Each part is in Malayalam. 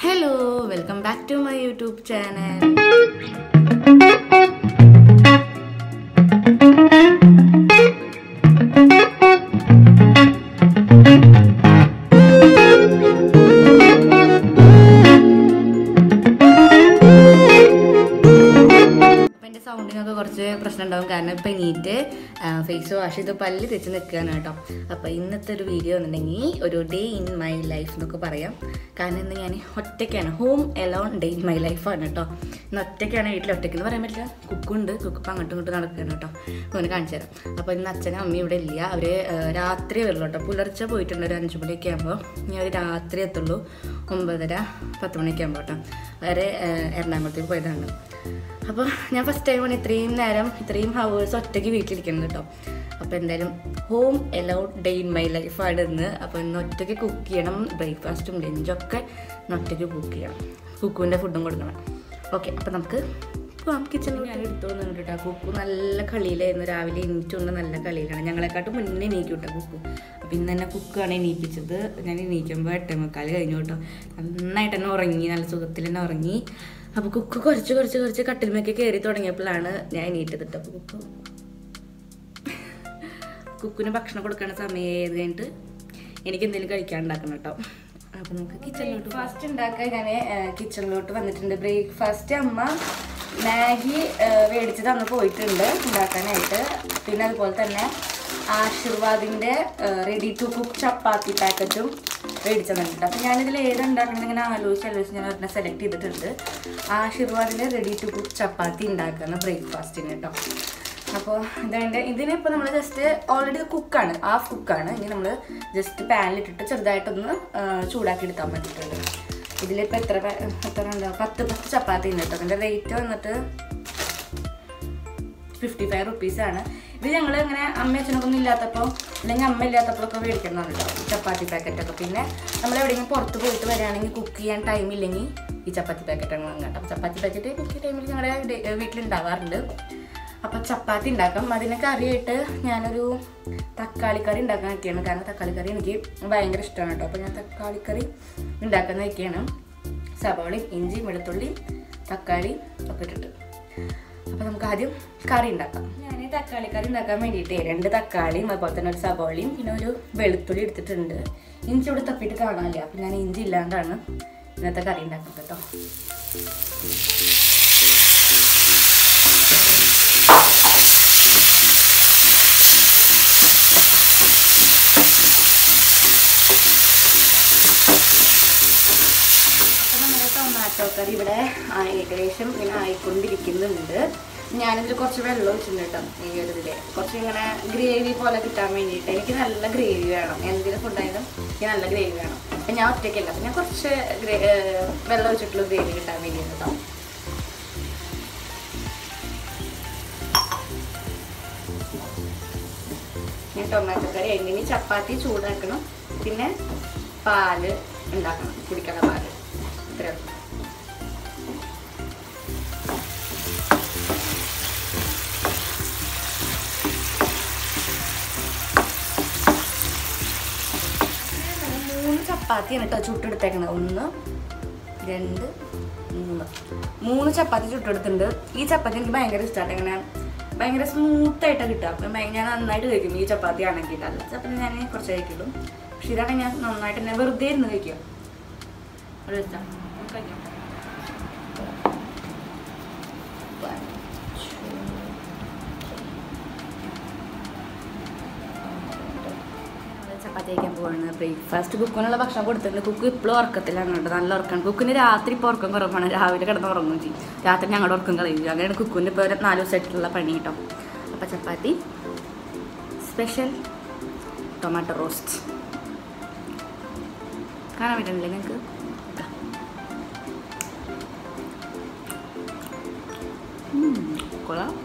hello welcome back to my YouTube channel അപ്പം എൻ്റെ സൗണ്ടിനൊക്കെ കുറച്ച് പ്രശ്നം ഉണ്ടാവും കാരണം ഇപ്പം എണീറ്റ് ഫേസ് വാഷ് ചെയ്ത് പല്ല് തെച്ച് നിൽക്കുകയാണ് കേട്ടോ അപ്പോൾ ഇന്നത്തെ ഒരു വീഡിയോ എന്നുണ്ടെങ്കിൽ ഒരു ഡേ ഇൻ മൈ ലൈഫ് എന്നൊക്കെ പറയാം കാരണം ഇന്ന് ഞാൻ ഒറ്റയ്ക്കാണ് home alone day in my ലൈഫാണ് കേട്ടോ ഇന്ന് ഒറ്റയ്ക്കാണ് വീട്ടിൽ ഒറ്റയ്ക്ക് എന്ന് പറയാൻ പറ്റില്ല കുക്കുണ്ട് കുക്കിപ്പം അങ്ങോട്ടും ഇങ്ങോട്ടും നടക്കുകയാണ് കേട്ടോ അങ്ങനെ കാണിച്ചു തരാം അപ്പോൾ ഇന്ന് അച്ഛനും അമ്മയും ഇവിടെ ഇല്ല അവർ രാത്രി വരുള്ളൂ കേട്ടോ പുലർച്ചെ പോയിട്ടുണ്ട് ഒരു അഞ്ച് മണിയൊക്കെ ആകുമ്പോൾ ഇനി അവർ രാത്രി എത്തുള്ളൂ ഒമ്പതര പത്ത് മണിയൊക്കെ ആകുമ്പോൾ കേട്ടോ അവരെ എറണാകുളത്തേക്ക് പോയതാണ് അപ്പോൾ ഞാൻ ഫസ്റ്റ് ടൈമാണ് ഇത്രയും നേരം ഇത്രയും ഹവേഴ്സ് ഒറ്റയ്ക്ക് വീട്ടിലിരിക്കുന്നത് കേട്ടോ അപ്പോൾ എന്തായാലും home alone day in my ലൈഫാണ് ഇന്ന് അപ്പോൾ ഇന്ന് ഒറ്റയ്ക്ക് കുക്ക് ചെയ്യണം ബ്രേക്ക്ഫാസ്റ്റും ലഞ്ചൊക്കെ ഇന്ന് ഒറ്റയ്ക്ക് കുക്ക് ചെയ്യണം കുക്കുവിൻ്റെ ഫുഡും കൊടുക്കണം ഓക്കെ അപ്പോൾ നമുക്ക് പോവാം കിച്ചണിൽ ഞാൻ എടുത്തോന്നുണ്ട് കേട്ടോ കുക്കു നല്ല കളിയിലായിരുന്നു രാവിലെ എണീറ്റുകൊണ്ട് നല്ല കളിയിലാണ് ഞങ്ങളെക്കാട്ടും മുന്നേ എണീക്കും കേട്ടോ കുക്കു അപ്പോൾ ഇന്ന് തന്നെ കുക്കാണ് എണീപ്പിച്ചത് ഞാൻ എണീക്കുമ്പോൾ എട്ടേ മുക്കാൽ കഴിഞ്ഞു കേട്ടോ നന്നായിട്ട് തന്നെ ഉറങ്ങി നല്ല സുഖത്തിൽ തന്നെ ഉറങ്ങി അപ്പോൾ കുക്ക് കുറച്ച് കുറച്ച് കുറച്ച് കട്ടിൽമേക്ക് കയറി തുടങ്ങിയപ്പോഴാണ് ഞാൻ എണീറ്റത് കേട്ടോ അപ്പോൾ കുക്കു കുക്കിന് ഭക്ഷണം കൊടുക്കുന്ന സമയം ഏത് കഴിഞ്ഞിട്ട് എനിക്ക് എന്തെങ്കിലും കഴിക്കാൻ ഉണ്ടാക്കണം കേട്ടോ അപ്പോൾ നമുക്ക് കിച്ചണിലോട്ട് ഫാസ്റ്റ് ഉണ്ടാക്കാൻ ഞാൻ കിച്ചണിലോട്ട് വന്നിട്ടുണ്ട് ബ്രേക്ക്ഫാസ്റ്റ് അമ്മ മാഗി മേടിച്ച് തന്ന് പോയിട്ടുണ്ട് ഉണ്ടാക്കാനായിട്ട് പിന്നെ അതുപോലെ തന്നെ ആശീർവാദിൻ്റെ റെഡി ടു കുക്ക് ചപ്പാത്തി പാക്കറ്റും മേടിച്ചു തന്നിട്ടുണ്ട് അപ്പോൾ ഞാനിതിൽ ഏത് ഉണ്ടാക്കണം ഇങ്ങനെ ആലോചിച്ച് ആലോചിച്ച് ഞാൻ ഒരെണ്ണം സെലക്ട് ചെയ്തിട്ടുണ്ട് ആശീർവാദിൻ്റെ റെഡി ടു കുക്ക് ചപ്പാത്തി ഉണ്ടാക്കുന്ന ബ്രേക്ക്ഫാസ്റ്റിന് കേട്ടോ അപ്പോൾ ഇതതിൻ്റെ ഇതിനിപ്പോൾ നമ്മൾ ജസ്റ്റ് ഓൾറെഡി കുക്കാണ് ഹാഫ് കുക്കാണ് ഇനി നമ്മൾ ജസ്റ്റ് പാനിലിട്ടിട്ട് ചെറുതായിട്ടൊന്ന് ആ, ചൂടാക്കി എടുത്താൽ പറ്റിയിട്ടുണ്ട് ഇതിലിപ്പോൾ എത്ര പേ- എത്ര ഉണ്ടാവും പത്ത് പത്ത് ചപ്പാത്തി ഉണ്ട് കേട്ടോ അതിൻ്റെ റേറ്റ് വന്നിട്ട് ഫിഫ്റ്റി ഫൈവ് റുപ്പീസാണ് ഇത് ഞങ്ങൾ ഇങ്ങനെ അമ്മ അച്ഛനൊക്കെ ഒന്നും ഇല്ലാത്തപ്പോൾ അല്ലെങ്കിൽ അമ്മ ഇല്ലാത്തപ്പോഴൊക്കെ മേടിക്കണം കേട്ടോ ഈ ചപ്പാത്തി പാക്കറ്റൊക്കെ പിന്നെ നമ്മൾ എവിടെയെങ്കിലും പുറത്ത് പോയിട്ട് വരികയാണെങ്കിൽ കുക്ക് ചെയ്യാൻ ടൈം ഇല്ലെങ്കിൽ ഈ ചപ്പാത്തി പാക്കറ്റാണ് വാങ്ങുക കേട്ടോ ചപ്പാത്തി പാക്കറ്റ് കുക്ക് ടൈമിൽ ഞങ്ങളുടെ വീട്ടിലുണ്ടാവാറുണ്ട് അപ്പോൾ ചപ്പാത്തി ഉണ്ടാക്കാം അതിന് കറിയായിട്ട് ഞാനൊരു തക്കാളി കറി ഉണ്ടാക്കാൻ വെക്കുകയാണ് കാരണം തക്കാളി കറി എനിക്ക് ഭയങ്കര ഇഷ്ടമാണ് കേട്ടോ അപ്പോൾ ഞാൻ തക്കാളി കറി ഉണ്ടാക്കാൻ വെക്കുകയാണ് സവാളയും ഇഞ്ചി വെളുത്തുള്ളി തക്കാളി ഒക്കെ ഇട്ടിട്ട് അപ്പോൾ നമുക്ക് ആദ്യം കറി ഉണ്ടാക്കാം ഞാൻ തക്കാളി കറി ഉണ്ടാക്കാൻ വേണ്ടിയിട്ട് രണ്ട് തക്കാളിയും അതുപോലെ തന്നെ ഒരു സവാളയും പിന്നെ ഒരു വെളുത്തുള്ളി എടുത്തിട്ടുണ്ട് ഇഞ്ചി ഇവിടെ തപ്പിയിട്ട് കാണാനില്ല അപ്പം ഞാൻ ഇഞ്ചി ഇല്ലാണ്ടാണ് ഇന്നത്തെ കറി ഉണ്ടാക്കുന്നത് കേട്ടോ അപ്പോൾ നമ്മുടെ ടൊമാറ്റോ കറി ഇവിടെ ആ ഏകദേശം ഇങ്ങനെ ആയിക്കൊണ്ടിരിക്കുന്നുണ്ട് ഞാനിതിൽ കുറച്ച് വെള്ളം ഒഴിച്ചിട്ടുണ്ട് കേട്ടോ ഈ ഒരു ഇതിൽ കുറച്ച് ഇങ്ങനെ ഗ്രേവി പോലെ കിട്ടാൻ വേണ്ടിയിട്ട് എനിക്ക് നല്ല ഗ്രേവി വേണം എന്തെങ്കിലും ഫുഡായാലും എനിക്ക് നല്ല ഗ്രേവി വേണം അപ്പം ഞാൻ ഒറ്റയ്ക്കല്ല അപ്പം ഞാൻ കുറച്ച് ഗ്രേ ഏർ വെള്ളം ഒഴിച്ചിട്ടുള്ള ഗ്രേവി കിട്ടാൻ വേണ്ടിയിട്ട് കേട്ടോ ഞാൻ ടൊമാറ്റോ കറി എങ്ങനെ ചപ്പാത്തി ചൂടാക്കണം പിന്നെ പാല് ഉണ്ടാക്കണം കുടിക്കണ പാല് ഇത്രയും മൂന്ന് ചപ്പാത്തിയാണ് കേട്ടോ ചുട്ടെടുത്തേക്കണത് ഒന്ന് രണ്ട് മൂന്ന് മൂന്ന് ചപ്പാത്തി ചുട്ടെടുത്തിട്ടുണ്ട് ഈ ചപ്പാത്തി എനിക്ക് ഭയങ്കര ഇഷ്ടമാണ് ഇങ്ങനെ ഭയങ്കര സ്മൂത്ത് ആയിട്ടാണ് കിട്ടുക അപ്പം ഭയ- ഞാൻ നന്നായിട്ട് കഴിക്കും ഈ ചപ്പാത്തി ആണെങ്കിൽ അല്ല ചപ്പാത്തി ഞാൻ കുറച്ച് കഴിക്കുള്ളൂ പക്ഷെ ഇതാണ് ഞാൻ നന്നായിട്ട് തന്നെ വെറുതെ ഇരുന്ന് കഴിക്കുക ഒരു ഇഷ്ടം കഴിക്കാം ചപ്പാത്തി കഴിക്കാൻ പോവാണ് ബ്രേക്ക്ഫാസ്റ്റ് കുക്കിനുള്ള ഭക്ഷണം കൊടുത്തിട്ടുണ്ട് കുക്ക് ഇപ്പോഴും ഉറക്കത്തിലാണ് കേട്ടോ നല്ല ഉറക്കമാണ് കുക്കിന് രാത്രി ഇപ്പോൾ ഉറക്കം കുറവാണ് രാവിലെ കിടന്ന് ഉറങ്ങും ചെയ്യും രാത്രി ഞങ്ങളുടെ ഉറക്കം കളയും ചെയ്യും അങ്ങനെയാണ് കുക്കിൻ്റെ ഇപ്പോൾ ഒരു നാല് ദിവസമായിട്ടുള്ള പണി കേട്ടോ അപ്പോൾ ചപ്പാത്തി സ്പെഷ്യൽ ടൊമാറ്റോ റോസ്റ്റ് കാണാൻ പറ്റണില്ലേ നിങ്ങൾക്ക് കൊള്ളാം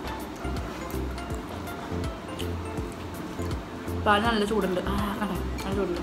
പാല് നല്ല ചൂടുണ്ട് ആ കണ്ടോ നല്ല ചൂടുണ്ട്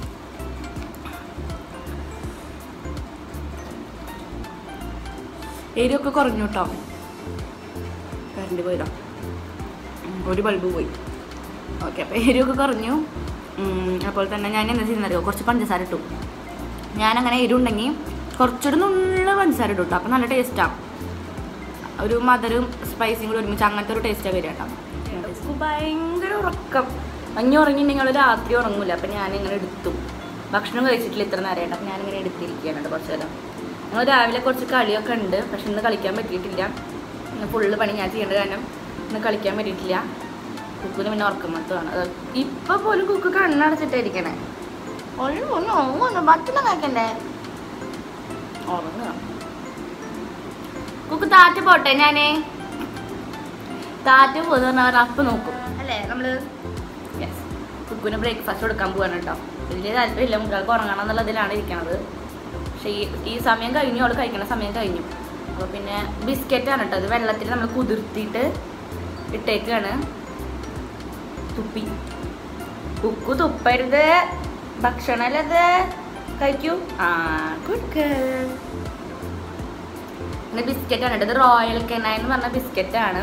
എരിയൊക്കെ കുറഞ്ഞു കേട്ടോ കറണ്ട് പോയതാ ഉം, ഒരു ബൾബ് പോയി ഓക്കെ അപ്പോൾ എരിവൊക്കെ കുറഞ്ഞു ഉം, അപ്പോൾ തന്നെ ഞാൻ എന്താ ചെയ്യുന്നറിയോ കുറച്ച് പഞ്ചസാര ഇട്ടു ഞാനങ്ങനെ എരിവുണ്ടെങ്കിൽ കുറച്ചുകൂടെ നുള്ള പഞ്ചസാര ഇട്ടു കേട്ടോ അപ്പോൾ നല്ല ടേസ്റ്റാണ് ഒരു മധുരവും സ്പൈസിയും കൂടി ഒരുമിച്ച് അങ്ങനത്തെ ഒരു ടേസ്റ്റാണ് വരിക കേട്ടോ എനിക്ക് ഭയങ്കര ഉറക്കം അഞ്ഞു ഉറങ്ങിയിട്ടുണ്ടെങ്കിൽ അവൾ രാത്രി ഉറങ്ങൂല അപ്പം ഞാനിങ്ങനെ എടുത്തു ഭക്ഷണം കഴിച്ചിട്ടില്ല ഇത്ര നേരമായിട്ട് അപ്പം ഞാനിങ്ങനെ എടുത്തിരിക്കുകയാണ് കുറച്ച് നേരം ഞങ്ങൾ രാവിലെ കുറച്ച് കളിയൊക്കെ ഉണ്ട് പക്ഷെ ഇന്ന് കളിക്കാൻ പറ്റിയിട്ടില്ല ഇന്ന് ഫുള്ള് പണി ഞാൻ ചെയ്യേണ്ട കാരണം ഇന്ന് കളിക്കാൻ പറ്റിയിട്ടില്ല കുക്കുന് പിന്നെ ഉറക്കം മൊത്തമാണ് ഇപ്പം പോലും കുക്ക് കണ്ണടച്ചിട്ടായിരിക്കണേ ഒരു ഒന്ന് ഭക്ഷണം കഴിക്കണ്ടേ ഉറങ്ങുക കുക്ക് താറ്റ് പോട്ടെ ഞാനേ താറ്റ് പോകുന്ന പറഞ്ഞാൽ അപ്പ് നോക്കും അല്ലേ നമ്മള് യെസ് കുക്കുന് ബ്രേക്ക്ഫാസ്റ്റ് കൊടുക്കാൻ പോവാണ് കേട്ടോ വലിയ താല്പര്യമില്ല മുക്കാൾക്ക് ഉറങ്ങണം എന്നുള്ളതിലാണ് ഇരിക്കണത് പക്ഷേ ഈ ഈ സമയം കഴിഞ്ഞു അവൾ കഴിക്കണ സമയം കഴിഞ്ഞു അപ്പോൾ പിന്നെ ബിസ്ക്കറ്റാണ് കേട്ടോ അത് വെള്ളത്തിൽ നമ്മൾ കുതിർത്തിയിട്ട് ഇട്ടേക്കാണ് തുപ്പി കുക്കു തുപ്പരുത് ഭക്ഷണമല്ലത് കഴിക്കൂ ആ ഗുഡ് ഗേൾ പിന്നെ ബിസ്ക്കറ്റാണ് കേട്ടോ ഇത് റോയൽ കെനൈൻ എന്ന് പറഞ്ഞ ബിസ്ക്കറ്റാണ്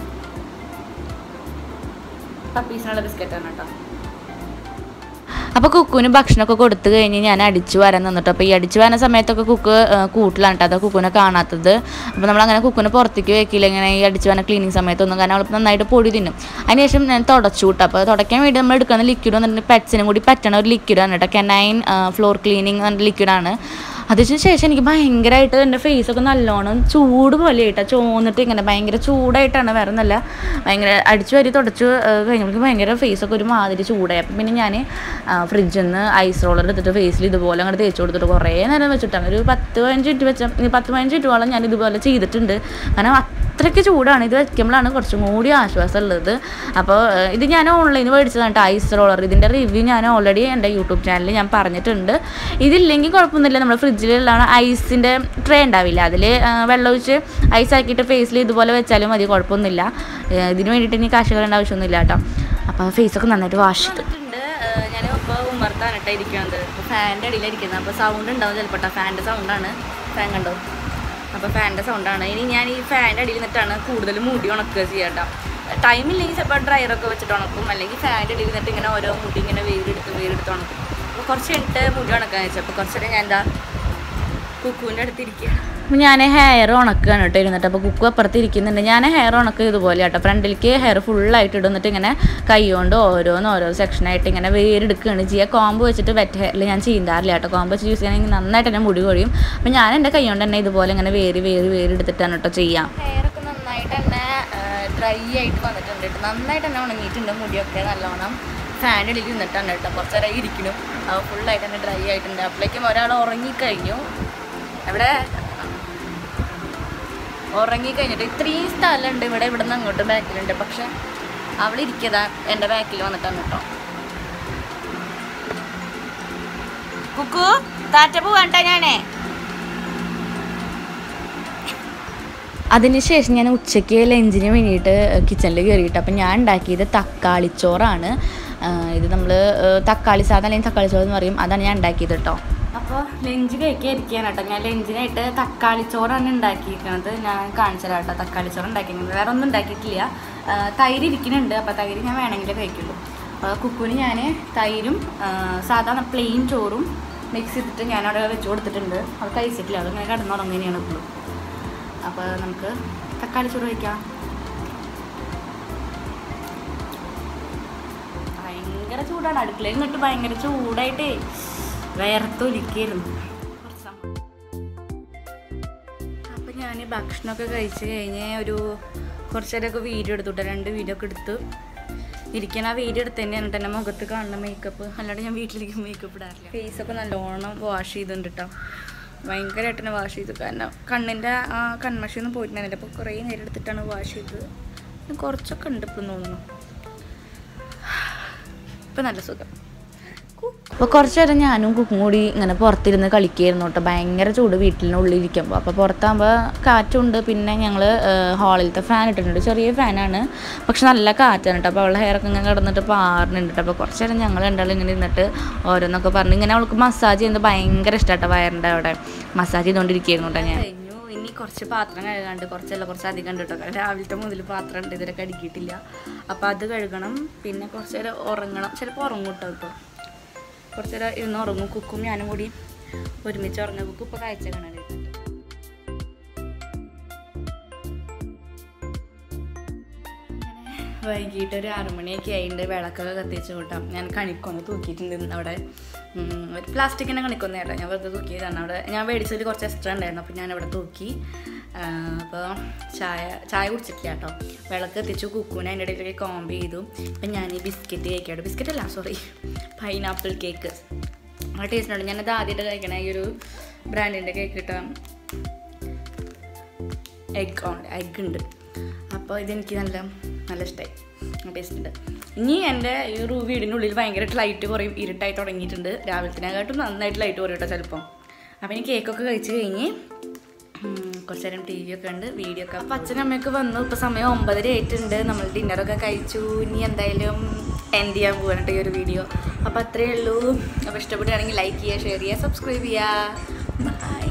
പപ്പീസിനുള്ള ബിസ്ക്കറ്റാണ് കേട്ടോ അപ്പോൾ കുക്കുവിന് ഭക്ഷണമൊക്കെ കൊടുത്തു കഴിഞ്ഞ് ഞാൻ അടിച്ചു വരാൻ നിന്നിട്ട് അപ്പോൾ ഈ അടിച്ചു വരുന്ന സമയത്തൊക്കെ കുക്ക് ആ, കൂട്ടിലാണ് കേട്ടോ അത് കുക്കുനെ കാണാത്തത് അപ്പോൾ നമ്മളങ്ങനെ കുക്കുനെ പുറത്തേക്ക് വെക്കില്ല ഇങ്ങനെ ഈ അടിച്ചു വരുന്ന ക്ലീനിങ് സമയത്തൊന്നും കാരണം അവൾ നന്നായിട്ട് പൊടി തിന്നും അതിനുശേഷം ഞാൻ തുടച്ചു കൂട്ടോ അപ്പോൾ തുടയ്ക്കാൻ വേണ്ടി നമ്മൾ എടുക്കുന്ന ലിക്വിഡ് വന്നിട്ട് പെറ്റ്സിനും കൂടി പറ്റണ ഒരു ലിക്വിഡാണ് കേട്ടോ കെനൈൻ ഫ്ലോർ ക്ലീനിങ് പറഞ്ഞ ലിക്വിഡാണ് അതിന് ശേഷം എനിക്ക് ഭയങ്കരമായിട്ട് എൻ്റെ ഫേസൊക്കെ നല്ലോണം ചൂട് പോലെ ആയിട്ടാ ചോന്നിട്ട് ഇങ്ങനെ ഭയങ്കര ചൂടായിട്ടാണ് വേറെ ഒന്നല്ല ഭയങ്കര അടിച്ചു വരി തുടച്ചു കഴിഞ്ഞപ്പോൾ ഭയങ്കര ഫേസൊക്കെ ഒരു മാതിരി ചൂടായി അപ്പം പിന്നെ ഞാൻ ഫ്രിഡ്ജിൽ നിന്ന് ഐസ് റോളർ എടുത്തിട്ട് ഫേസിൽ ഇതുപോലെ അങ്ങോട്ട് തേച്ച് കൊടുത്തിട്ട് കുറേ നേരം വെച്ചിട്ടാണ് ഒരു പത്ത് പതിനഞ്ച് മിനിറ്റ് വെച്ച ഇനി പത്ത് പതിനഞ്ച് മിനിറ്റോളം ഞാൻ ഇതുപോലെ ചെയ്തിട്ടുണ്ട് കാരണം അത്രയ്ക്ക് ചൂടാണ് ഇത് വയ്ക്കുമ്പോഴാണ് കുറച്ചും കൂടി ആശ്വാസം ഉള്ളത് അപ്പോൾ ഏഹ്, ഇത് ഞാൻ ഓൺലൈനിൽ മേടിച്ചതാണ് കേട്ടോ ഐസ് റോളർ ഇതിൻ്റെ റിവ്യൂ ഞാൻ ഓൾറെഡി എൻ്റെ യൂട്യൂബ് ചാനലിൽ ഞാൻ പറഞ്ഞിട്ടുണ്ട് ഇതില്ലെങ്കിൽ കുഴപ്പമൊന്നുമില്ല നമ്മൾ ഫ്രിഡ്ജിലുള്ള ഐസിൻ്റെ ട്രേ ഉണ്ടാവില്ല അതിൽ വെള്ളം ഒഴിച്ച് ഐസ് ആക്കിയിട്ട് ഫേസിൽ ഇതുപോലെ വെച്ചാലും മതി കുഴപ്പമൊന്നുമില്ല ഏഹ്, ഇതിന് വേണ്ടിയിട്ട് ഇനി കാശ് കളയേണ്ട ആവശ്യമൊന്നുമില്ല കേട്ടോ അപ്പോൾ ഫേസൊക്കെ നന്നായിട്ട് വാഷ് ചെയ്തിട്ടുണ്ട് ഞാൻ ഇപ്പോൾ ഉമ്മർത്താണ് കേട്ടോ ഇരിക്കുന്നത് അപ്പോൾ ഫാനിൻ്റെ അടിയിലിരിക്കുന്നത് അപ്പോൾ സൗണ്ട് ഉണ്ടാവും ചിലപ്പോൾ ഫാനിൻ്റെ സൗണ്ടാണ് ഫാൻ കണ്ടോ അപ്പോൾ ഫാനിൻ്റെ സൗണ്ടാണ് ഇനി ഞാൻ ഈ ഫാനിൻ്റെ അടിയിൽ നിന്നിട്ടാണ് കൂടുതൽ മുടി ഉണക്കുക ചെയ്യുക കേട്ടോ ടൈം ഇല്ലെങ്കിൽ ചിലപ്പോൾ ഡ്രയറൊക്കെ വെച്ചിട്ട് ഉണക്കും അല്ലെങ്കിൽ ഫാനിൻ്റെ അടിയിൽ നിന്നിട്ട് ഇങ്ങനെ ഓരോ മുടി ഇങ്ങനെ വേരെടുത്ത് വേരെടുത്ത് ഉണക്കും അപ്പോൾ കുറച്ച് കഴിഞ്ഞിട്ട് മുടി ഉണക്കാൻ വെച്ചു അപ്പോൾ കുറച്ച് നേരം ഞാൻ എന്താ കുക്കുവിൻ്റെ അടുത്ത് ഇരിക്കുക അപ്പോൾ ഞാൻ ഹെയർ ഉണക്കുകയാണ് കേട്ടോ ഇരുന്നിട്ട് അപ്പോൾ കുക്കു അപ്പുറത്ത് ഇരിക്കുന്നുണ്ട് ഞാൻ ഹെയർ ഉണക്കുക ഇതുപോലെ കേട്ടോ ഫ്രണ്ടിലേക്ക് ഹെയർ ഫുള്ളായിട്ട് ഇടുന്നിട്ട് ഇങ്ങനെ കൈ കൊണ്ട് ഓരോന്ന് ഓരോ സെക്ഷനായിട്ട് ഇങ്ങനെ വേരെടുക്കുകയാണ് ചെയ്യുക കോമ്പ് വെച്ചിട്ട് വെറ്റ് ഹെയറിൽ ഞാൻ ചീന്താറില്ല കേട്ടോ കോമ്പ് വെച്ച് യൂസ് ചെയ്യണമെങ്കിൽ നന്നായിട്ട് തന്നെ മുടി കൊഴിയും അപ്പോൾ ഞാൻ എൻ്റെ കൈ കൊണ്ട് തന്നെ ഇതുപോലെ ഇങ്ങനെ വേര് വേര് വേരെടുത്തിട്ടാണ് കേട്ടോ ചെയ്യാം ഹെയറൊക്കെ നന്നായിട്ട് തന്നെ ഡ്രൈ ആയിട്ട് വന്നിട്ടുണ്ട് കേട്ടോ നന്നായിട്ട് തന്നെ ഉണങ്ങിയിട്ടുണ്ട് മുടിയൊക്കെ നല്ലോണം ഫാനിൻ്റെ ഇടയിൽ നിന്നിട്ടാണ് കേട്ടോ കുറച്ച് നേരം ഇരിക്കണം ഫുള്ളായിട്ട് തന്നെ ഡ്രൈ ആയിട്ടുണ്ട് അപ്പോഴേക്കും ഒരാൾ ഉറങ്ങിക്കഴിഞ്ഞു എവിടെ ഉറങ്ങിക്കഴിഞ്ഞിട്ട് ഇത്രയും സ്ഥലമുണ്ട് ഇവിടെ ഇവിടെ നിന്ന് അങ്ങോട്ട് ബാക്കിലുണ്ട് പക്ഷെ അവൾ ഇരിക്കതാ എൻ്റെ ബാക്കിൽ വന്നിട്ടാണ് കേട്ടോ കുക്കു താറ്റ പോവാണ്ട ഞാനേ അതിനുശേഷം ഞാൻ ഉച്ചയ്ക്ക് ലഞ്ചിന് വേണ്ടിയിട്ട് കിച്ചണിൽ കയറിയിട്ട് അപ്പം ഞാൻ ഉണ്ടാക്കിയത് തക്കാളിച്ചോറാണ് ആ, ഇത് നമ്മൾ തക്കാളി സാധനം അല്ലെങ്കിൽ തക്കാളി ചോറ് എന്ന് പറയും അതാണ് ഞാൻ ഉണ്ടാക്കിയത് കേട്ടോ അപ്പോൾ ലഞ്ച് കഴിക്കാൻ ഇരിക്കുകയാണ് കേട്ടോ ഞാൻ ലഞ്ചിനായിട്ട് തക്കാളി ചോറാണ് ഉണ്ടാക്കിയിരിക്കുന്നത് ഞാൻ കാണിച്ചു തരാം കേട്ടോ തക്കാളി ചോറ് ഉണ്ടാക്കിയിരിക്കുന്നത് വേറെ ഒന്നും ഉണ്ടാക്കിയിട്ടില്ല ആ, തൈര് ഇരിക്കുന്നുണ്ട് അപ്പോൾ തൈര് ഞാൻ വേണമെങ്കിൽ കഴിക്കുള്ളൂ അപ്പോൾ കുക്കുവിന് ഞാൻ തൈരും ആ, സാധാരണ പ്ലെയിൻ ചോറും മിക്സ് ചെയ്തിട്ട് ഞാൻ അവിടെ വെച്ച് കൊടുത്തിട്ടുണ്ട് അത് കഴിച്ചിട്ടില്ല അത് ഇങ്ങനെ കിടന്നുറങ്ങുകയാണ് ഇപ്പോഴും അപ്പോൾ നമുക്ക് തക്കാളി ചോറ് വയ്ക്കാം ഭയങ്കര ചൂടാണ് അടുക്കളയിൽ നിന്നിട്ട് ഭയങ്കര ചൂടായിട്ടേ വേർത്തൊലിക്കായിരുന്നു അപ്പം ഞാൻ ഭക്ഷണമൊക്കെ കഴിച്ച് കഴിഞ്ഞ് ഒരു കുറച്ച് നേരമൊക്കെ വീഡിയോ എടുത്തുട്ടോ രണ്ട് വീഡിയോ ഒക്കെ എടുത്ത് ഇരിക്കണ ആ വീഡിയോ എടുത്ത് തന്നെയാണ് കേട്ടോ എൻ്റെ മുഖത്ത് കാണുന്ന മേക്കപ്പ് അല്ലാണ്ട് ഞാൻ വീട്ടിലേക്ക് മേക്കപ്പ് ഇടാറില്ല ഫേസൊക്കെ നല്ലോണം വാഷ് ചെയ്തിട്ടുണ്ട് കേട്ടോ ഭയങ്കരമായിട്ട് തന്നെ വാഷ് ചെയ്തു കാരണം കണ്ണിൻ്റെ ആ കൺമഷൊന്നും പോയിട്ടുണ്ടായിരുന്നില്ല അപ്പോൾ കുറേ നേരം എടുത്തിട്ടാണ് വാഷ് ചെയ്തത് പിന്നെ കുറച്ചൊക്കെ ഉണ്ട് ഇപ്പം തോന്നുന്നു ഇപ്പം നല്ല സുഖം കു- അപ്പോൾ കുറച്ച് നേരം ഞാനും കുക്കും കൂടി ഇങ്ങനെ പുറത്തിരുന്ന് കളിക്കുകയായിരുന്നു കേട്ടോ ഭയങ്കര ചൂട് വീട്ടിനുള്ളിൽ ഇരിക്കുമ്പോൾ അപ്പോൾ പുറത്താകുമ്പോൾ കാറ്റുണ്ട് പിന്നെ ഞങ്ങൾ ഹാളിലത്തെ ഫാൻ ഇട്ടിട്ടുണ്ട് ചെറിയ ഫാനാണ് പക്ഷെ നല്ല കാറ്റാണ് കേട്ടോ അപ്പോൾ അവളുടെ ഹെയറൊക്കെ ഇങ്ങനെ കിടന്നിട്ട് പാറുന്നുണ്ട് കേട്ടോ അപ്പോൾ കുറച്ച് നേരം ഞങ്ങൾ രണ്ടാളും ഇങ്ങനെ ഇരുന്നിട്ട് ഓരോന്നൊക്കെ പറഞ്ഞ് ഇങ്ങനെ അവൾക്ക് മസാജ് ചെയ്യുന്നത് ഭയങ്കര ഇഷ്ടമാട്ടോ വയറിൻ്റെ അവിടെ മസാജ് ചെയ്തുകൊണ്ടിരിക്കുകയായിരുന്നു കേട്ടോ ഞാൻ കഴിഞ്ഞു ഇനി കുറച്ച് പാത്രം കഴുകാണ്ട് കുറച്ചല്ല കുറച്ച് അധികം ഉണ്ട് കേട്ടോ കാരണം രാവിലത്തെ മുതൽ പാത്രം ഉണ്ട് ഇതുവരെ കഴുകിയിട്ടില്ല അപ്പോൾ അത് കഴുകണം പിന്നെ കുറച്ച് നേരം ഉറങ്ങണം ചിലപ്പോൾ ഉറങ്ങും കേട്ടോ ഇപ്പോൾ കുറച്ച് നേരം ഇരുന്ന് ഉറങ്ങും കുക്കും ഞാനും കൂടി ഒരുമിച്ച് ഉറങ്ങും കുക്കും ഇപ്പോൾ കാഴ്ച കാണാൻ വൈകിട്ട് ഒരു ആറുമണിയൊക്കെ ആയിട്ട് വിളക്കൊക്കെ കത്തിച്ച് കൂട്ടാം ഞാൻ കണിക്കൊന്ന് തൂക്കിയിട്ടുണ്ട് ഇന്ന് അവിടെ ഉം, ഒരു പ്ലാസ്റ്റിക്കിൻ്റെ കണിക്കൊന്ന കേട്ടോ ഞാൻ വെറുതെ തൂക്കിയതാണ് അവിടെ ഞാൻ മേടിച്ചതിൽ കുറച്ച് എക്സ്ട്രാ ഉണ്ടായിരുന്നു അപ്പോൾ ഞാൻ അവിടെ തൂക്കി അപ്പോൾ ചായ ചായ കുടിച്ചിട്ടില്ല കേട്ടോ വിളക്ക് കത്തിച്ചു കുക്കുവിനെ അതിൻ്റെ ഇടയിലേക്ക് കോമ്പ് ചെയ്തു ഇപ്പം ഞാൻ ഈ ബിസ്ക്കറ്റ് കഴിക്കാട്ടോ ബിസ്ക്കറ്റ് അല്ല സോറി പൈനാപ്പിൾ കേക്ക് ആ ടേസ്റ്റ് ഉണ്ട് ഞാനത് ആദ്യമായിട്ട് കഴിക്കണ ഈ ഒരു ബ്രാൻഡിൻ്റെ കേക്ക് കിട്ടാം എഗ് ഉണ്ട് എഗ് ഉണ്ട് അപ്പോൾ ഇതെനിക്ക് നല്ല നല്ല ഇഷ്ടമായി ടേസ്റ്റ് ഉണ്ട് ഇനി എൻ്റെ ഈ ഒരു വീടിനുള്ളിൽ ഭയങ്കരമായിട്ട് ലൈറ്റ് കുറയും ഇരുട്ടായി തുടങ്ങിയിട്ടുണ്ട് രാവിലത്തിനെക്കാട്ടും നന്നായിട്ട് ലൈറ്റ് കുറയും കേട്ടോ ചിലപ്പം അപ്പോൾ ഇനി കേക്കൊക്കെ കഴിച്ച് കഴിഞ്ഞ് ഉം, കുറച്ച് നേരം ടി വി ഒക്കെ ഉണ്ട് വീഡിയോ ഒക്കെ അപ്പോൾ അച്ഛനും അമ്മയൊക്കെ വന്നു ഇപ്പോൾ സമയം ഒമ്പതര ആയിട്ടുണ്ട് നമ്മൾ ഡിന്നറൊക്കെ കഴിച്ചു ഇനി എന്തായാലും എൻഡ് ചെയ്യാൻ പോകാനായിട്ട് ഈ ഒരു വീഡിയോ അപ്പോൾ അത്രയേ ഉള്ളൂ അപ്പോൾ ഇഷ്ടപ്പെടുകയാണെങ്കിൽ ലൈക്ക് ചെയ്യുക ഷെയർ ചെയ്യുക സബ്സ്ക്രൈബ് ചെയ്യുക ബൈ